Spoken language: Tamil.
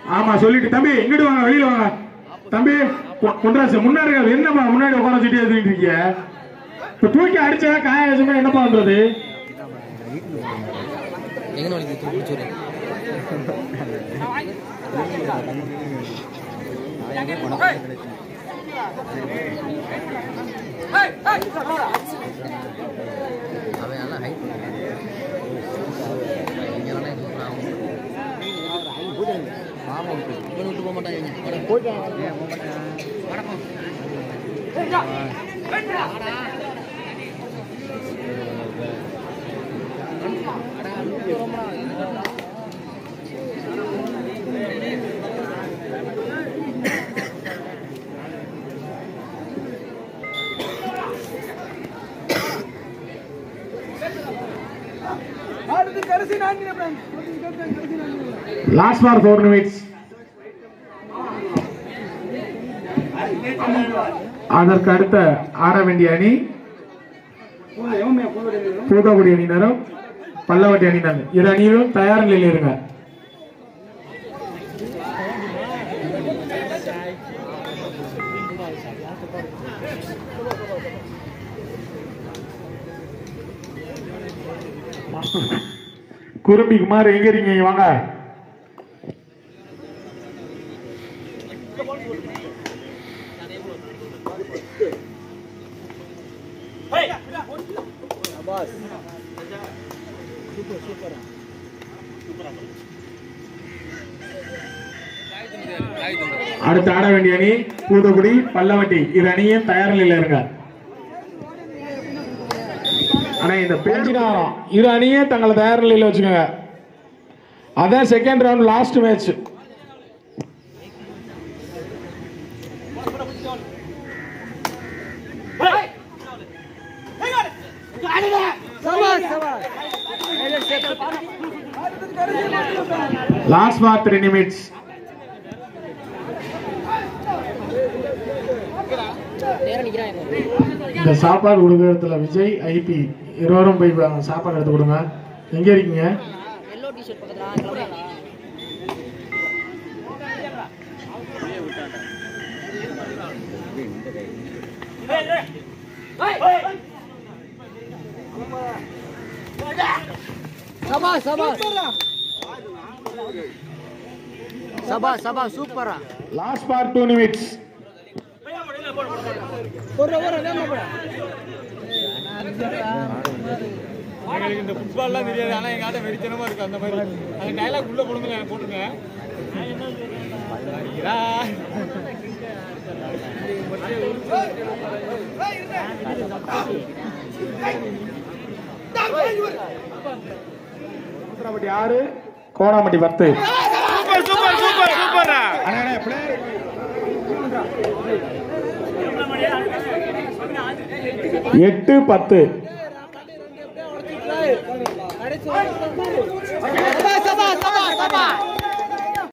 ஆமா சொல்லிட்டு தம்பி இங்கிட்டு வாங்க வெளியில வாங்க தம்பி கொ- கொண்டராசு முன்னாடி இருக்காது. என்னப்பா முன்னாடி உட்கார வச்சுட்டு எழுதிட்டு இருக்கீங்க இப்ப தூக்கி அடிச்சா காய வச்சுன்னா என்னப்பா பண்றது எங்கே வலிக்கு தூக்கி பிடிச்சிரு அவன் நல்லா ஹைட் ஆமாம் இவன் விட்டு போக மாட்டாங்க வணக்கம் அடுத்து கடைசி நான்கு நிமிடம் கடைசி நான்கு நிமிடம் லாஸ்ட் ஃபார் ஃபோர் மினிட்ஸ் அதற்கு அடுத்த ஆட வேண்டிய அணி பூதகுடி அணியினரும் பல்லவட்டி அணியினர் இரு அணியிலும் தயார் நிலையில் இருங்க குரும்பி குமார் எங்க இருக்கீங்க வாங்க அடுத்து ஆட வேண்டிய அணி பூதகுடி பல்லவட்டி இரு அணியும் தயார் நிலையில் இருங்க ஆனா இந்த பேச்சுனா இரு அணியும் தங்களை தயார் நிலையில் வச்சுக்கோங்க அதான் second round last match last for three minutes நேரம் நிற்கிறான் இந்த சாப்பாடு கொடுக்கறதுல விஜய் ஐபி இருவரும் போய் வா- சாப்பாடு எடுத்து கொடுங்க எங்க இருக்கீங்க எல்லோ டிஷர்ட் பக்கத்தில் சபா சபா சபா சபா சூப்பரா லாஸ்ட் ஃபார் டூ நிமிட்ஸ் எங்களுக்கு இந்த ஃபுட்பால்லாம் தெரியாது ஆனா எங்க ஆட்டம் வெறித்தனமா இருக்கு அந்த மாதிரி அந்த டைலாக் உள்ள போடுங்க போட்டுங்க ஐயா. சமுத்திரப்பட்டி ஆறு கோணாம்பட்டி பத்து சூப்பர் சூப்பர் சூப்பர் சூப்பர் அண்ணே, அண்ணே, player. எட்டு பத்து சபா சபா சபா சபா